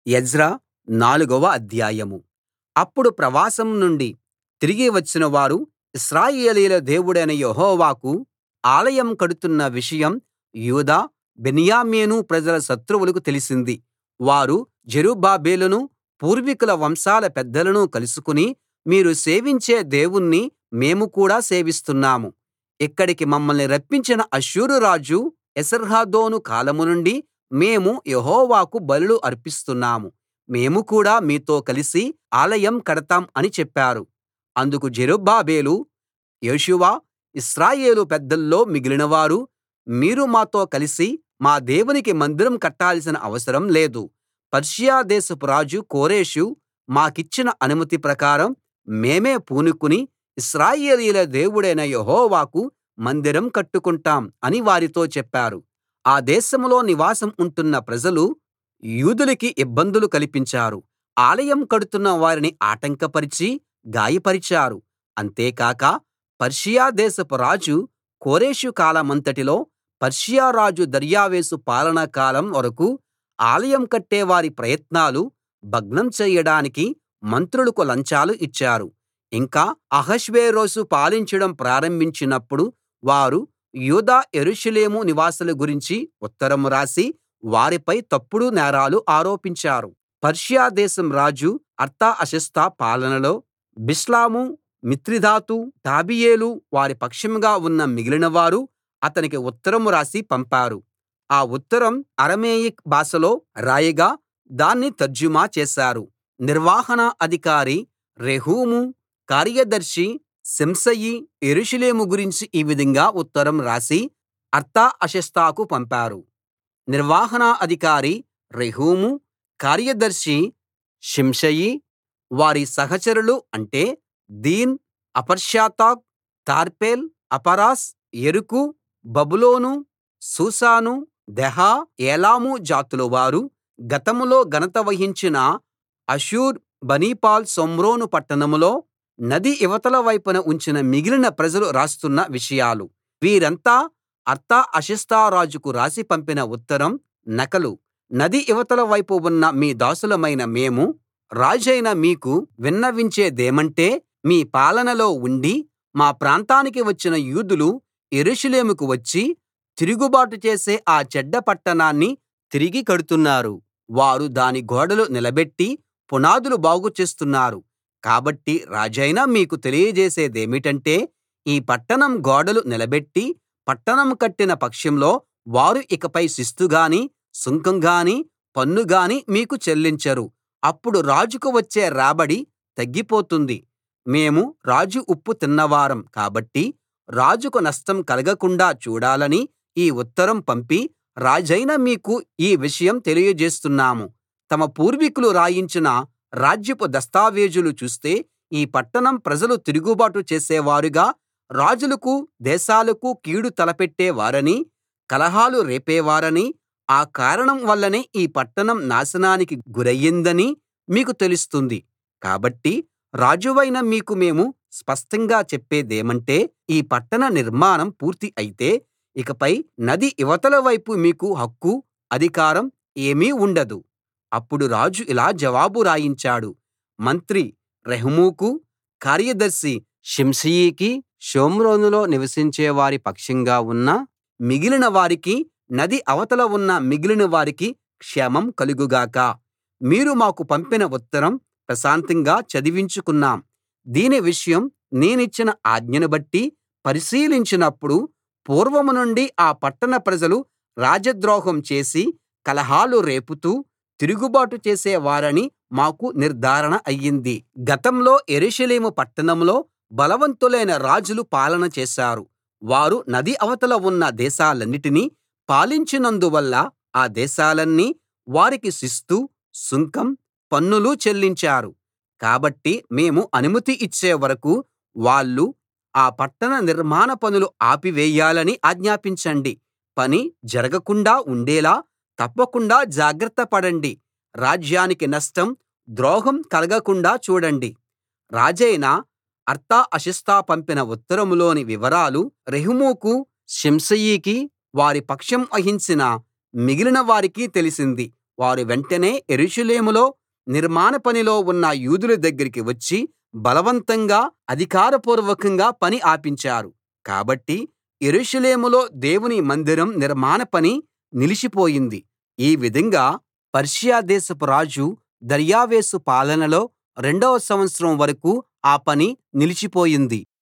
Ezra నాలుగవ అధ్యాయం అప్పుడు ప్రవాసం నుండి తిరిగి వచ్చిన వారు ఇశ్రాయేలీయుల దేవుడైన యెహోవాకు ఆలయం కడుతున్న విషయం యూదా బెన్యామీను ప్రజల శత్రువులకు తెలిసింది వారు జెరుబ్బాబెలును పూర్వీకుల వంశాల పెద్దలను కలుసుకుని మీరు సేవించే దేవుణ్ణి మేము కూడా సేవిస్తున్నాము ఇక్కడికి మమ్మల్ని రప్పించిన అష్షూరు రాజు ఏసర్హద్దోను కాలం నుండి మేము యెహోవాకు బలులు అర్పిస్తున్నాము మేము కూడా మీతో కలిసి ఆలయం కడతాం అని చెప్పారు అందుకు జెరుబ్బాబెలు యేషూవ ఇశ్రాయేలు పెద్దల్లో మిగిలినవారు మీరు మాతో కలిసి మా దేవునికి మందిరం కట్టాల్సిన అవసరం లేదు పర్షియా దేశపు రాజు కోరెషు మాకిచ్చిన అనుమతి ప్రకారం మేమే పూనుకుని ఇశ్రాయేలీయుల దేవుడైన యెహోవాకు మందిరం కట్టుకుంటాం అని వారితో చెప్పారు ఆ దేశంలో నివాసం ఉంటున్న ప్రజలు యూదులకి ఇబ్బందులు కల్పించారు ఆలయం కడుతున్న వారిని ఆటంకపరిచి గాయపరిచారు అంతేకాక పర్షియా దేశపు రాజు కోరెషు కాలమంతటిలో పర్షియా రాజు దర్యావేషు పాలన కాలం వరకూ ఆలయం కట్టే వారి ప్రయత్నాలు భగ్నం చెయ్యడానికి మంత్రులకు లంచాలు ఇచ్చారు ఇంకా అహష్వేరోషు పాలించడం ప్రారంభించినప్పుడు వారు యూదా యెరూషలేము నివాసుల గురించి ఉత్తరం రాసి వారిపై తప్పుడు నేరాలు ఆరోపించారు పర్షియా దేశం రాజు అర్తహషస్త పాలనలో బిష్లాము మిత్రిదాతు టాబెయేలు వారి పక్షంగా ఉన్న మిగిలినవారు అతనికి ఉత్తరం రాసి పంపారు ఆ ఉత్తరం అరమేయిక్ భాషలో రాయగా దాన్ని తర్జుమా చేశారు నిర్వహణ అధికారి రెహూము కార్యదర్శి షిమ్షయి యెరూషలేము గురించి ఈ విధంగా ఉత్తరం రాసి అర్తహషస్తకు పంపారు నిర్వహణ అధికారి రెహూము కార్యదర్శి షిమ్షయి వారి సహచరులు అంటే దీన్ అపర్షాతాక్ తార్పేల్ అపరాస్ యెరుకు బబులోను షూషాను దెహ ఏలాము జాతుల వారు గతంలో ఘనత వహించిన అషూర్ బనిపాల్ షోమ్రోను పట్టణంలో నది ఇవతల వైపున ఉంచిన మిగిలిన ప్రజలు రాస్తున్న విషయాలు వీరంతా అర్తహషస్త రాజుకు రాసి పంపిన ఉత్తరం నకలు నది ఇవతల వైపు ఉన్న మీ దాసులమైన మేము రాజైన మీకు విన్నవించేదేమంటే మీ పాలనలో ఉండి మా ప్రాంతానికి వచ్చిన యూదులు యెరూషలేముకు వచ్చి తిరుగుబాటు చేసే ఆ చెడ్డ పట్టణాన్ని తిరిగి కడుతున్నారు వారు దాని గోడలు నిలబెట్టి పునాదులు బాగు చేస్తున్నారు కాబట్టి రాజైన మీకు తెలియజేసేదేమిటంటే ఈ పట్టణం గోడలు నిలబెట్టి పట్టణం కట్టిన పక్షంలో వారు ఇకపై శిస్తు గాని సుంకం గాని పన్ను గాని మీకు చెల్లించరు అప్పుడు రాజుకు వచ్చే రాబడి తగ్గిపోతుంది మేము రాజు ఉప్పు తిన్నవారం కాబట్టి రాజుకు నష్టం కలగకుండా చూడాలని ఈ ఉత్తరం పంపి రాజైన మీకు ఈ విషయం తెలియజేస్తున్నాము తమ పూర్వీకులు రాయించిన రాజ్యపు దస్తావేజులు చూస్తే ఈ పట్టణం ప్రజలు తిరుగుబాటు చేసేవారుగా రాజులకు దేశాలకు కీడు తలపెట్టే వారనీ కలహాలు రేపేవారనీ ఆ కారణం వల్లనే ఈ పట్టణం నాశనానికి గురయిందనీ మీకు తెలుస్తుంది కాబట్టి రాజువైన మీకు మేము స్పష్టంగా చెప్పేదేమంటే ఈ పట్టణ నిర్మాణం పూర్తి అయితే ఇకపై నది ఇవతల వైపు మీకు హక్కు అధికారం ఏమీ ఉండదు అప్పుడు రాజు ఇలా జవాబు రాయించాడు మంత్రి రెహూముకు కార్యదర్శి షిమ్షయికి షోమ్రోనులో నివసించే వారి పక్షంగా ఉన్న మిగిలిన వారికి నది అవతల ఉన్న మిగిలిన వారికి క్షేమం కలుగు గాక మీరు మాకు పంపిన ఉత్తరం ప్రశాంతంగా చదివించుకున్నాం దీని విషయం నేనిచ్చిన ఆజ్ఞను బట్టి పరిశీలించినప్పుడు పూర్వం నుండి ఆ పట్టణ ప్రజలు రాజద్రోహం చేసి కలహాలు రేపుతూ తిరుగుబాటు చేసే వారని మాకు నిర్ధారణ అయ్యింది గతంలో యెరూషలేము పట్టణంలో బలవంతులైన రాజులు పాలన చేశారు వారు నది అవతల ఉన్న దేశాలన్నిటినీ పాలించినందువల్ల ఆ దేశాలన్నీ వారికి శిస్తు సుంకం పన్నులు చెల్లించారు కాబట్టి మేము అనుమతి ఇచ్చే వరకూ వాళ్ళు ఆ పట్టణ నిర్మాణ పనులు ఆపివేయాలని ఆజ్ఞాపించండి పని జరగకుండా ఉండేలా తప్పకుండా జాగ్రత్త పడండి రాజ్యానికి నష్టం ద్రోహం కలగకుండా చూడండి రాజైన అర్తహషస్త పంపిన ఉత్తరంలోని వివరాలు రెహూముకు షిమ్షయికి వారి పక్షం వహించిన మిగిలిన వారికి తెలిసింది వారు వెంటనే యెరూషలేములో నిర్మాణ పనిలో ఉన్న యూదుల దగ్గరికి వచ్చి బలవంతంగా అధికారపూర్వకంగా పని ఆపించారు కాబట్టి యెరూషలేములో దేవుని మందిరం నిర్మాణ పని నిలిచిపోయింది ఈ విధంగా పర్షియా దేశపు రాజు దర్యావేషు పాలనలో రెండవ సంవత్సరం వరకూ ఆ పని నిలిచిపోయింది